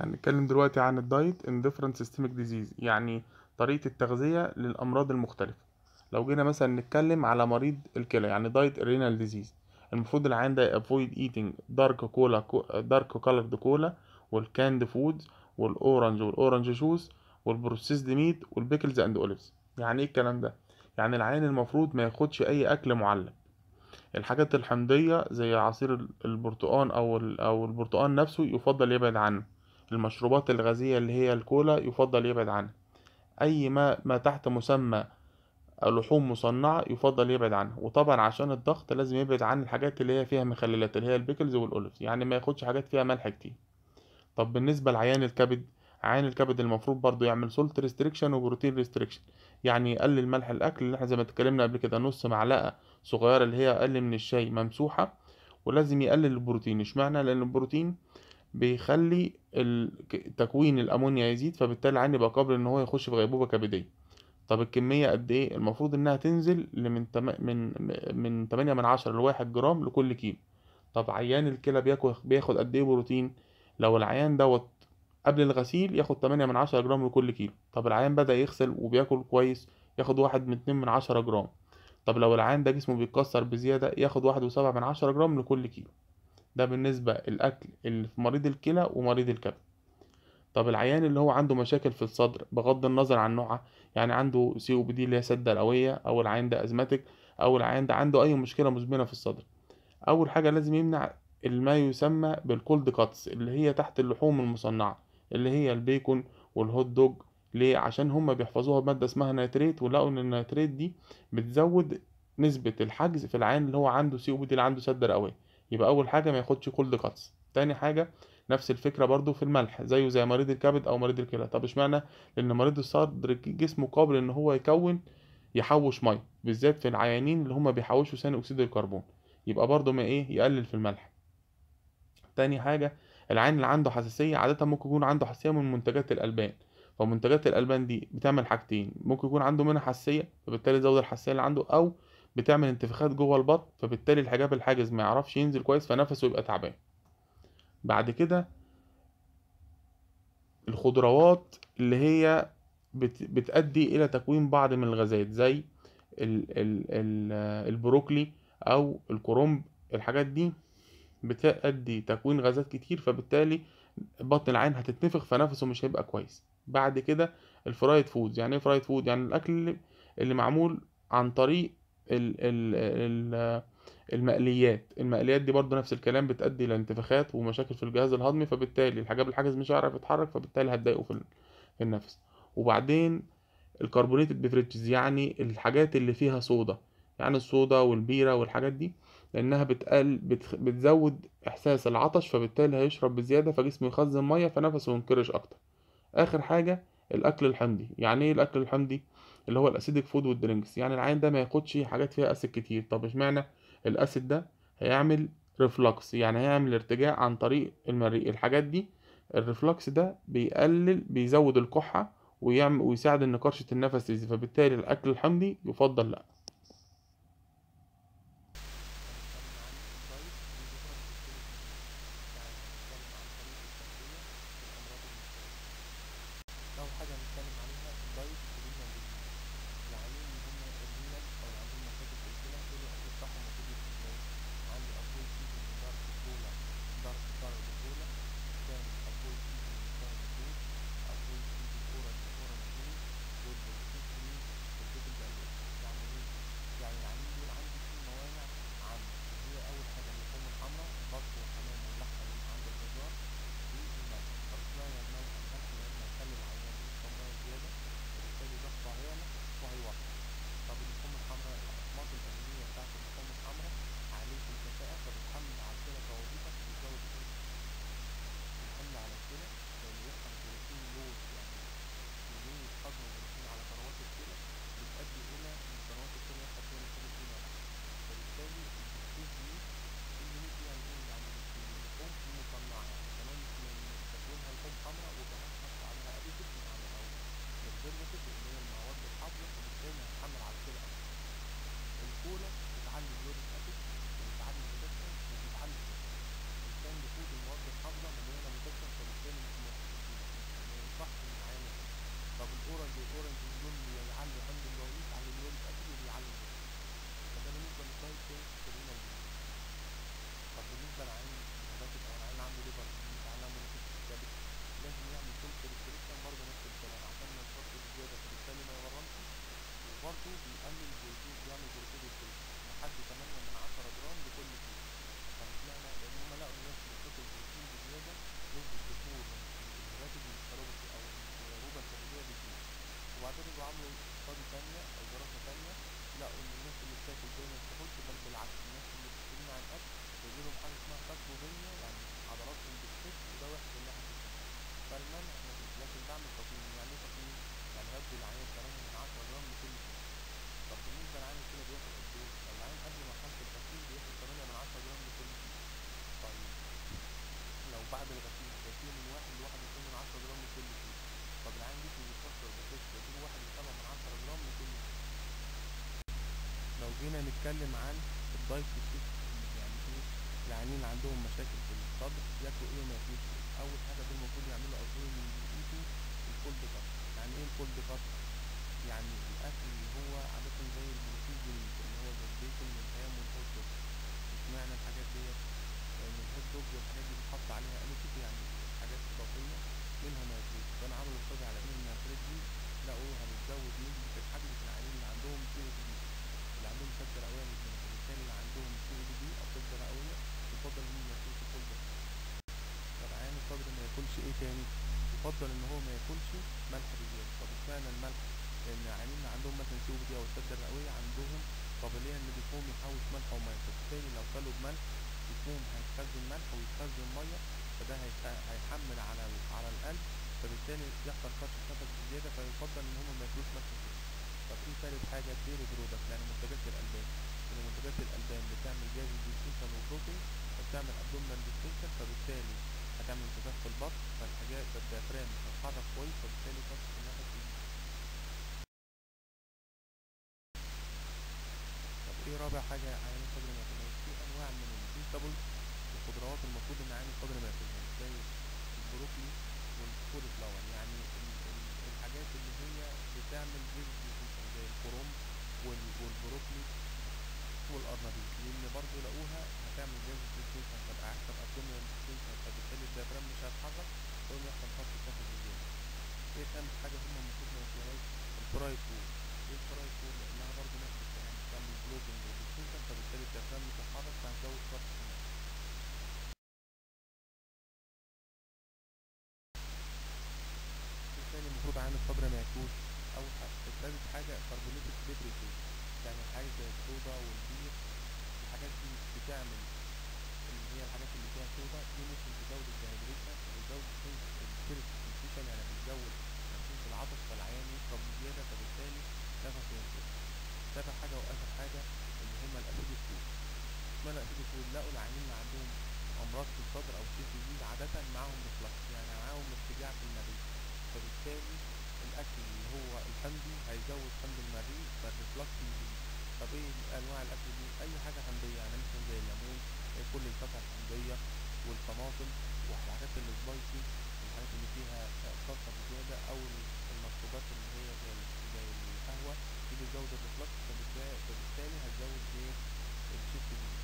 هنتكلم دلوقتي عن الدايت in different systemic disease يعني طريقة التغذية للأمراض المختلفة لو جينا مثلا نتكلم على مريض الكلى يعني دايت renal disease المفروض العيان ده avoid eating dark cola dark colored cola والكاند فودز والأورنج والأورنج جوس والبروسيسد ميت والبيكلز اند اوليفز يعني ايه الكلام ده يعني العيان المفروض ما ياخدش اي اكل معلب الحاجات الحمضية زي عصير البرتقان أو أو البرتقان نفسه يفضل يبعد عنه المشروبات الغازية اللي هي الكولا يفضل يبعد عنها أي ما ما تحت مسمى لحوم مصنعة يفضل يبعد عنها وطبعا عشان الضغط لازم يبعد عن الحاجات اللي هي فيها مخللات اللي هي البيكلز والأوليفز يعني ما ياخدش حاجات فيها ملح كتير طب بالنسبة لعيان الكبد عيان الكبد المفروض برضو يعمل سولت ريستريكشن وبروتين ريستريكشن يعني يقلل ملح الاكل اللي احنا زي ما اتكلمنا قبل كده نص معلقه صغيره اللي هي اقل من الشاي ممسوحه ولازم يقلل البروتين اشمعنى لان البروتين بيخلي تكوين الامونيا يزيد فبالتالي العين يبقى قابل ان هو يخش في غيبوبه كبديه طب الكميه قد ايه المفروض انها تنزل من تم... من من 8 من 10 ل 1 جرام لكل كيلو طب عيان الكلى بياخد بياخد قد ايه بروتين لو العيان دوت قبل الغسيل ياخد 8 من 10 جرام لكل كيلو طب العيان بدأ يغسل وبياكل كويس ياخد واحد من 2 من 10 جرام طب لو العيان ده جسمه بيتكسر بزيادة ياخد واحد وسبعة من 10 جرام لكل كيلو ده بالنسبة الأكل اللي في مريض الكلى ومريض الكبد طب العيان اللي هو عنده مشاكل في الصدر بغض النظر عن نوعها يعني عنده سي او بي دي اللي هي سدة رئوية او العيان ده ازماتيك او العيان ده عنده اي مشكلة مزمنة في الصدر اول حاجة لازم يمنع ما يسمى بالكولد كاتس اللي هي تحت اللحوم المصنعة اللي هي البيكون والهوت دوج ليه عشان هما بيحفظوها بمادة اسمها نيتريت ولقوا ان النيتريت دي بتزود نسبة الحجز في العين اللي هو عنده سي او بي دي اللي عنده سد رئوية يبقى اول حاجة ما ياخدش كولد كاتس تاني حاجة نفس الفكرة برضو في الملح زيه زي مريض الكبد او مريض الكلى طب اشمعنى لان مريض الصدر جسمه قابل ان هو يكون يحوش ميه بالذات في العيانين اللي هما بيحوشوا ثاني اكسيد الكربون يبقى برضو ما ايه يقلل في الملح تاني حاجة العين اللي عنده حساسية عادة ممكن يكون عنده حساسية من منتجات الألبان فمنتجات الألبان دي بتعمل حاجتين ممكن يكون عنده منها حساسية فبالتالي تزود الحساسية اللي عنده أو بتعمل انتفاخات جوه البطن فبالتالي الحجاب الحاجز ما يعرفش ينزل كويس فنفسه يبقى تعبان بعد كده الخضروات اللي هي بت بتأدي إلى تكوين بعض من الغازات زي ال ال ال البروكلي أو الكرنب الحاجات دي بتأدي تكوين غازات كتير فبالتالي بطن العين هتتنفخ فنفسه مش هيبقى كويس بعد كده الفرايد فود يعني ايه فرايد فود يعني الاكل اللي, اللي معمول عن طريق ال ال ال المقليات المقليات دي برضو نفس الكلام بتؤدي لانتفاخات ومشاكل في الجهاز الهضمي فبالتالي الحجاب الحاجز مش هيعرف يتحرك فبالتالي هتضايقه في النفس وبعدين الكربونيتد بيفريجز يعني الحاجات اللي فيها صودا يعني الصودا والبيرة والحاجات دي لانها بتقل بتزود احساس العطش فبالتالي هيشرب بزياده فجسمه يخزن ميه فنفسه ينكرش اكتر اخر حاجه الاكل الحمضي يعني ايه الاكل الحمضي اللي هو الاسيدك فود والدرينكس يعني العين ده ما ياخدش حاجات فيها اسيد كتير طب اشمعنى الاسيد ده هيعمل ريفلكس يعني هيعمل ارتجاع عن طريق المريء الحاجات دي الريفلكس ده بيقلل بيزود الكحه ويعمل ويساعد ان قرشه النفس تزيد فبالتالي الاكل الحمضي يفضل لا أول حاجة هنتكلم عليها الدايت الرينال ديزيز العيانين اللي هم الرينال أو اللي عندهم مشاكل في الكلى دول الأكل بتاعهم المفروض يبقى إزاي؟ عندي أفويد إيتنج دارك كولا دارك كارد كولا تاني أفويد إيتنج كان فود أفويد إيتنج أورنج أورنج جوز والبروتين والبيكل بألوان يعني إيه؟ الاورنج والاورنج اللون بيعلي عند الوايت على اللون الاسود وبيعلي البيض فده بالنسبه للدايت رينال ديزيز طب بالنسبه للعين الهباتيك او العين اللي عنده ليفر ديزيز عين عنده نتيجه الكبد لازم يعمل سلك ريستريكشن برضه نفس الكلام عشان ما يوصلش بزياده فبالتالي ما يورمش وبرضه بيقلل الجلوكوز بيعمل جلوكوز ريستريكشن لحد 8 من 10 جرام لكل كيلو طب اشمعنى؟ لان هم لقوا الناس اللي بتاكل بروتين بزياده نسبه دخول الهباتيك الكاروبتي او الغيبوبه الكبديه بتزيد وبعدين يبقوا عملوا استادي تانية او دراسه تانية لقوا ان الناس اللي بتاكل دايما ما بتاكلش بل بالعكس الناس اللي بتستغنى عن الاكل بيجيلهم حاجه اسمها ساكروبينيا يعني عضلاتهم بتخف وده وحش من ناحيه الجسم فالمنع مفيش لكن بعمل تقييم يعني ايه تقييم؟ يعني بدي العيان 8 من 10 جرام لكل كيلو طب بالنسبه للعيان كده بياخد قد ايه؟ لو العيان قبل مرحله الغسيل بياخد 8 من 10 جرام لكل كيلو طيب لو بعد الغسيل بديه من 1 ل 1.2 من 10 جرام لكل كيلو طب العيان جسمه بيتكسر بخس بديه 1 ل 7 من 10 جرام لكل كيلو لو جينا نتكلم عن الدايت الشيست يعني ايه العيانين اللي عندهم مشاكل في الصدر ياكلوا ايه وما ياكلوش ايه اول حاجه دول المفروض يعملوا اظن من ايده الكولد كات يعني ايه الكولد كات يعني الاكل اللي هو عاده زي البروتين اللي هو زي البيكن والهام والهوت دوج اشمعنى الحاجات ديت لان الهوت دوج والحاجات دي بيتحط عليها الوكيت يعني حاجات اضافيه منها ما ياكلوش فانا عملوا استادي على ان النيتريت دي لقوها بتزود نسبه الحجم في العيانين اللي عندهم سي او دي اللي عندهم سكتة رئوية الاثنين فبالتالي اللي عندهم سي او دي او سكتة رئوية يفضل انهم ما ياكلوش الكل ده طب عيان الصدر ما ياكلش ايه تاني يفضل ان هو ما ياكلش ملح بزيادة طب اشمعنى الملح لان العيانين اللي عندهم مثلا سي او دي او السكتة الرئوية عندهم قابلية ان جسمهم يحوش ملح ومية فبالتالي لو كلوا بملح جسمهم هيخزن ملح ويخزن مية فده هيخ- هيحمل على ال- على القلب فبالتالي يحصل كرش نفس بزيادة فيفضل ان هم ما ياكلوش ملح زيادة طب ايه تالت حاجة الديري برودكت يعني منتجات الألبان إن منتجات الألبان بتعمل جاز ديستنشن وبروتين فبتعمل أبدومينال ديستنشن فبالتالي هتعمل انتفاخ في البطن فالحاجات فالديافرام مش هتتحرك كويس فبالتالي تصل في الناحية اليمين طب ايه رابع حاجة عيان الصدر ما ياكلهاش في أنواع من الفيجيتابلز الخضروات المفروض إن عيان الصدر ما ياكلهاش زي البروكلي والكول فلاور يعني ال- ال- الحاجات اللي هي بتعمل جلد ديستنشن زي الكرنب وال- والبروكلي والقرنبيط لان برضه لقوها هتعمل جاز ديستنشن فتبقى هيحصل ابدومينال ديستنشن فبالتالي الديافرام مش هيتحرك يقوم يحصل خط تاخد زياده ايه خامس حاجه هم المفروض ما ياكلوهاش الفرايد فود ايه الفرايد فود لانها برضه نفس الكلام بتعمل بلوكينج وديستنشن فبالتالي الديافرام مش هيتحرك فهتزود خط كمان ايه تاني المفروض عين الصدر ما ياكلوش اول حاجه تالت حاجه كربونيتد بيتريتيز يعني الحاجه زي الصودا والبير الحاجات دي بتعمل اللي هي الحاجات اللي فيها صودا دي ممكن تزود الدهيدريشن وتزود السيرس سنسيشن يعني بتزود تحسين في العطش فالعيان يشرب بزيادة فبالتالي نفسه ينقص سابع حاجة وآخر حاجة اللي هما الأسيد الفود اشمعنى الأسيد الفود لقوا العيانين اللي عندهم أمراض في الصدر أو سي ديزيز عادة معاهم ريفلكس يعني معاهم ارتجاع في المريء فبالتالي الأكل اللي هو الحمضي هيزود حمض المريء فالريفلكس يزيد طب ايه انواع الاكل دي اي حاجه حمضيه يعني مثلا زي الليمون زي كل الفاكهه الحمضيه والطماطم والحاجات السبايسي الحاجات اللي فيها صلصه بزياده او ال- المشروبات اللي هي زي ال- زي القهوه دي بتزود الريفلكس فبالتالي فبالتالي هتزود ايه الشيست دي